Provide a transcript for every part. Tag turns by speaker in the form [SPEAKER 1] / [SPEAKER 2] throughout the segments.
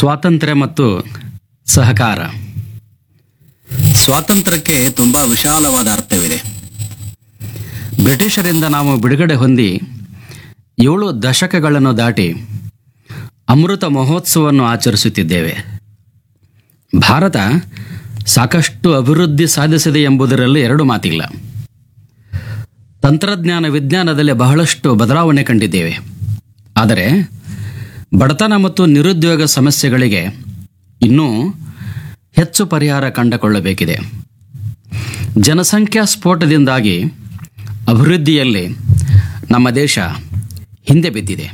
[SPEAKER 1] ಸ್ವಾತಂತ್ರ್ಯ ಮತ್ತು ಸಹಕಾರ ಸ್ವಾತಂತ್ರ್ಯಕ್ಕೆ ತುಂಬ ವಿಶಾಲವಾದ ಅರ್ಥವಿದೆ ಬ್ರಿಟಿಷರಿಂದ ನಾವು ಬಿಡುಗಡೆ ಹೊಂದಿ ಏಳು ದಶಕಗಳನ್ನು ದಾಟಿ ಅಮೃತ ಮಹೋತ್ಸವವನ್ನು ಆಚರಿಸುತ್ತಿದ್ದೇವೆ ಭಾರತ ಸಾಕಷ್ಟು ಅಭಿವೃದ್ಧಿ ಸಾಧಿಸಿದೆ ಎಂಬುದರಲ್ಲಿ ಎರಡು ಮಾತಿಲ್ಲ ತಂತ್ರಜ್ಞಾನ ವಿಜ್ಞಾನದಲ್ಲಿ ಬಹಳಷ್ಟು ಬದಲಾವಣೆ ಕಂಡಿದ್ದೇವೆ ಆದರೆ ಬಡತನ ಮತ್ತು ನಿರುದ್ಯೋಗ ಸಮಸ್ಯೆಗಳಿಗೆ ಇನ್ನೂ ಹೆಚ್ಚು ಪರಿಹಾರ ಕಂಡುಕೊಳ್ಳಬೇಕಿದೆ ಜನಸಂಖ್ಯಾ ಸ್ಫೋಟದಿಂದಾಗಿ ಅಭಿವೃದ್ಧಿಯಲ್ಲಿ ನಮ್ಮ ದೇಶ ಹಿಂದೆ ಬಿದ್ದಿದೆ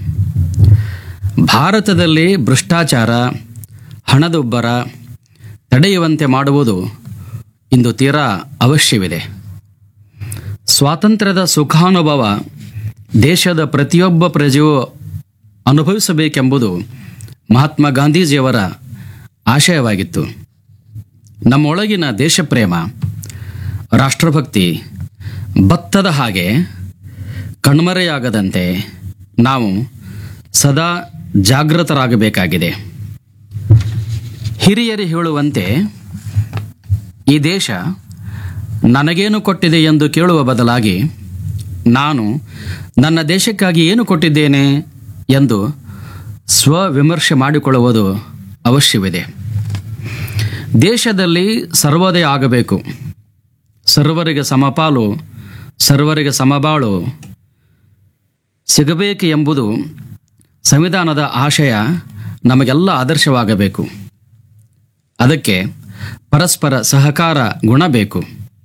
[SPEAKER 1] ಭಾರತದಲ್ಲಿ ಭ್ರಷ್ಟಾಚಾರ ಹಣದುಬ್ಬರ ತಡೆಯುವಂತೆ ಮಾಡುವುದು ಇಂದು ತೀರಾ ಅವಶ್ಯವಿದೆ ಸ್ವಾತಂತ್ರ್ಯದ ಸುಖಾನುಭವ ದೇಶದ ಪ್ರತಿಯೊಬ್ಬ ಪ್ರಜೆಯೂ ಅನುಭವಿಸಬೇಕೆಂಬುದು ಮಹಾತ್ಮ ಗಾಂಧೀಜಿಯವರ ಆಶಯವಾಗಿತ್ತು ನಮ್ಮೊಳಗಿನ ದೇಶಪ್ರೇಮ ರಾಷ್ಟ್ರಭಕ್ತಿ ಭತ್ತದ ಹಾಗೆ ಕಣ್ಮರೆಯಾಗದಂತೆ ನಾವು ಸದಾ ಜಾಗೃತರಾಗಬೇಕಾಗಿದೆ ಹಿರಿಯರು ಹೇಳುವಂತೆ ಈ ದೇಶ ನನಗೇನು ಕೊಟ್ಟಿದೆ ಎಂದು ಕೇಳುವ ಬದಲಾಗಿ ನಾನು ನನ್ನ ದೇಶಕ್ಕಾಗಿ ಏನು ಕೊಟ್ಟಿದ್ದೇನೆ ಎಂದು ಸ್ವವಿಮರ್ಶೆ ಮಾಡಿಕೊಳ್ಳುವುದು ಅವಶ್ಯವಿದೆ ದೇಶದಲ್ಲಿ ಸರ್ವೋದಯ ಆಗಬೇಕು ಸರ್ವರಿಗೆ ಸಮಪಾಲು ಸರ್ವರಿಗೆ ಸಮಬಾಳು ಸಿಗಬೇಕು ಎಂಬುದು ಸಂವಿಧಾನದ ಆಶಯ ನಮಗೆಲ್ಲ ಆದರ್ಶವಾಗಬೇಕು ಅದಕ್ಕೆ ಪರಸ್ಪರ ಸಹಕಾರ ಗುಣ ಬೇಕು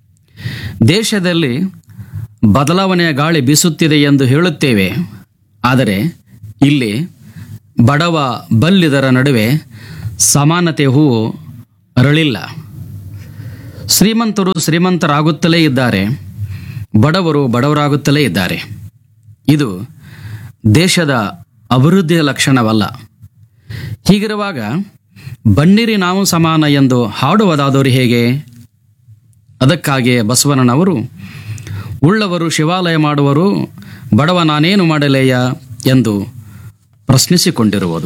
[SPEAKER 1] ದೇಶದಲ್ಲಿ ಬದಲಾವಣೆಯ ಗಾಳಿ ಬೀಸುತ್ತಿದೆ ಎಂದು ಹೇಳುತ್ತೇವೆ ಆದರೆ ಇಲ್ಲಿ ಬಡವ ಬಲ್ಲಿದರ ನಡುವೆ ಸಮಾನತೆ ಹೂವು ಅರಳಿಲ್ಲ ಶ್ರೀಮಂತರು ಶ್ರೀಮಂತರಾಗುತ್ತಲೇ ಇದ್ದಾರೆ ಬಡವರು ಬಡವರಾಗುತ್ತಲೇ ಇದ್ದಾರೆ ಇದು ದೇಶದ ಅಭಿವೃದ್ಧಿಯ ಲಕ್ಷಣವಲ್ಲ ಹೀಗಿರುವಾಗ ಬನ್ನಿರಿ ನಾವು ಸಮಾನ ಎಂದು ಹಾಡುವುದಾದವರು ಹೇಗೆ ಅದಕ್ಕಾಗಿಯೇ ಬಸವಣ್ಣನವರು ಉಳ್ಳವರು ಶಿವಾಲಯ ಮಾಡುವರು ಬಡವ ನಾನೇನು ಮಾಡಲೇಯ ಎಂದು ಪ್ರಶ್ನಿಸಿಕೊಂಡಿರುವುದು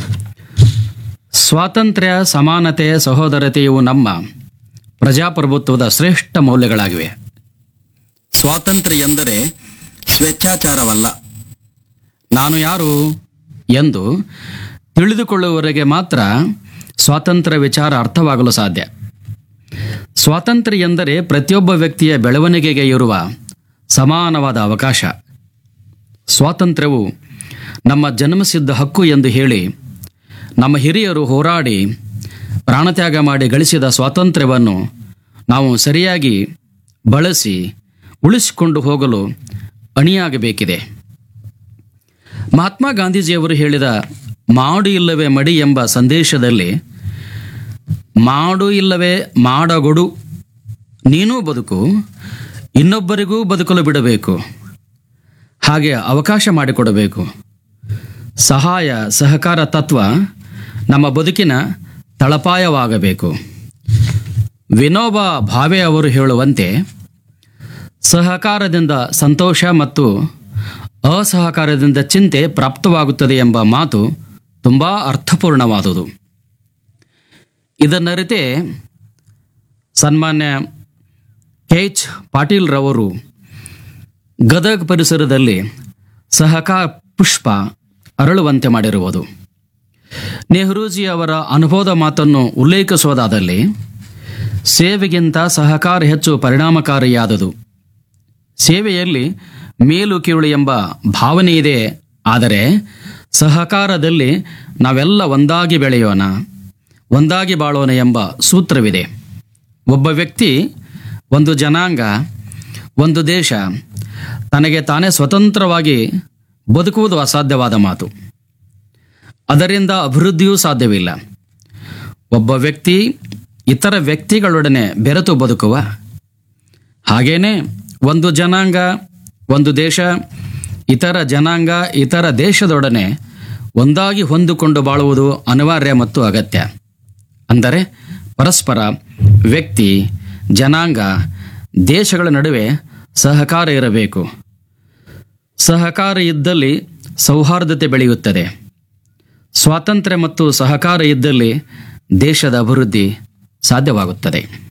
[SPEAKER 1] ಸ್ವಾತಂತ್ರ್ಯ ಸಮಾನತೆ ಸಹೋದರತೆಯು ನಮ್ಮ ಪ್ರಜಾಪ್ರಭುತ್ವದ ಶ್ರೇಷ್ಠ ಮೌಲ್ಯಗಳಾಗಿವೆ ಸ್ವಾತಂತ್ರ್ಯ ಎಂದರೆ ಸ್ವೇಚ್ಛಾಚಾರವಲ್ಲ ನಾನು ಯಾರು ಎಂದು ತಿಳಿದುಕೊಳ್ಳುವವರೆಗೆ ಮಾತ್ರ ಸ್ವಾತಂತ್ರ್ಯ ವಿಚಾರ ಅರ್ಥವಾಗಲು ಸಾಧ್ಯ ಸ್ವಾತಂತ್ರ್ಯ ಎಂದರೆ ಪ್ರತಿಯೊಬ್ಬ ವ್ಯಕ್ತಿಯ ಬೆಳವಣಿಗೆಗೆ ಇರುವ ಸಮಾನವಾದ ಅವಕಾಶ ಸ್ವಾತಂತ್ರ್ಯವು ನಮ್ಮ ಜನ್ಮಸಿದ್ಧ ಹಕ್ಕು ಎಂದು ಹೇಳಿ ನಮ್ಮ ಹಿರಿಯರು ಹೋರಾಡಿ ಪ್ರಾಣತ್ಯಾಗ ಮಾಡಿ ಗಳಿಸಿದ ಸ್ವಾತಂತ್ರ್ಯವನ್ನು ನಾವು ಸರಿಯಾಗಿ ಬಳಸಿ ಉಳಿಸಿಕೊಂಡು ಹೋಗಲು ಅಣಿಯಾಗಬೇಕಿದೆ ಮಹಾತ್ಮ ಗಾಂಧೀಜಿಯವರು ಹೇಳಿದ ಮಾಡು ಇಲ್ಲವೇ ಮಡಿ ಎಂಬ ಸಂದೇಶದಲ್ಲಿ ಮಾಡು ಇಲ್ಲವೇ ಮಾಡಗೊಡು ನೀನೂ ಬದುಕು ಇನ್ನೊಬ್ಬರಿಗೂ ಬದುಕಲು ಬಿಡಬೇಕು ಹಾಗೆ ಅವಕಾಶ ಮಾಡಿಕೊಡಬೇಕು ಸಹಾಯ ಸಹಕಾರ ತತ್ವ ನಮ್ಮ ಬದುಕಿನ ತಳಪಾಯವಾಗಬೇಕು ವಿನೋಬ ಭಾವೆ ಅವರು ಹೇಳುವಂತೆ ಸಹಕಾರದಿಂದ ಸಂತೋಷ ಮತ್ತು ಅಸಹಕಾರದಿಂದ ಚಿಂತೆ ಪ್ರಾಪ್ತವಾಗುತ್ತದೆ ಎಂಬ ಮಾತು ತುಂಬ ಅರ್ಥಪೂರ್ಣವಾದುದು ಇದನ್ನರಿತೆ ಸನ್ಮಾನ್ಯ ಕೆ ಎಚ್ ಪಾಟೀಲ್ ರವರು ಗದಗ ಪರಿಸರದಲ್ಲಿ ಸಹಕಾರ ಪುಷ್ಪ ಅರಳುವಂತೆ ಮಾಡಿರುವುದು ನೆಹರೂಜಿ ಅವರ ಅನುಭವದ ಮಾತನ್ನು ಉಲ್ಲೇಖಿಸುವುದಾದಲ್ಲಿ ಸೇವೆಗಿಂತ ಸಹಕಾರ ಹೆಚ್ಚು ಪರಿಣಾಮಕಾರಿಯಾದುದು ಸೇವೆಯಲ್ಲಿ ಮೇಲು ಕೀಳು ಎಂಬ ಭಾವನೆ ಇದೆ ಆದರೆ ಸಹಕಾರದಲ್ಲಿ ನಾವೆಲ್ಲ ಒಂದಾಗಿ ಬೆಳೆಯೋಣ ಒಂದಾಗಿ ಬಾಳೋಣ ಎಂಬ ಸೂತ್ರವಿದೆ ಒಬ್ಬ ವ್ಯಕ್ತಿ ಒಂದು ಜನಾಂಗ ಒಂದು ದೇಶ ತನಗೆ ತಾನೇ ಸ್ವತಂತ್ರವಾಗಿ ಬದುಕುವುದು ಅಸಾಧ್ಯವಾದ ಮಾತು ಅದರಿಂದ ಅಭಿವೃದ್ಧಿಯೂ ಸಾಧ್ಯವಿಲ್ಲ ಒಬ್ಬ ವ್ಯಕ್ತಿ ಇತರ ವ್ಯಕ್ತಿಗಳೊಡನೆ ಬೆರೆತು ಬದುಕುವ ಹಾಗೇನೆ ಒಂದು ಜನಾಂಗ ಒಂದು ದೇಶ ಇತರ ಜನಾಂಗ ಇತರ ದೇಶದೊಡನೆ ಒಂದಾಗಿ ಹೊಂದಿಕೊಂಡು ಬಾಳುವುದು ಅನಿವಾರ್ಯ ಮತ್ತು ಅಗತ್ಯ ಅಂದರೆ ಪರಸ್ಪರ ವ್ಯಕ್ತಿ ಜನಾಂಗ ದೇಶಗಳ ನಡುವೆ ಸಹಕಾರ ಇರಬೇಕು ಸಹಕಾರ ಇದ್ದಲ್ಲಿ ಸೌಹಾರ್ದತೆ ಬೆಳೆಯುತ್ತದೆ ಸ್ವಾತಂತ್ರ್ಯ ಮತ್ತು ಸಹಕಾರ ಇದ್ದಲ್ಲಿ ದೇಶದ ಅಭಿವೃದ್ಧಿ ಸಾಧ್ಯವಾಗುತ್ತದೆ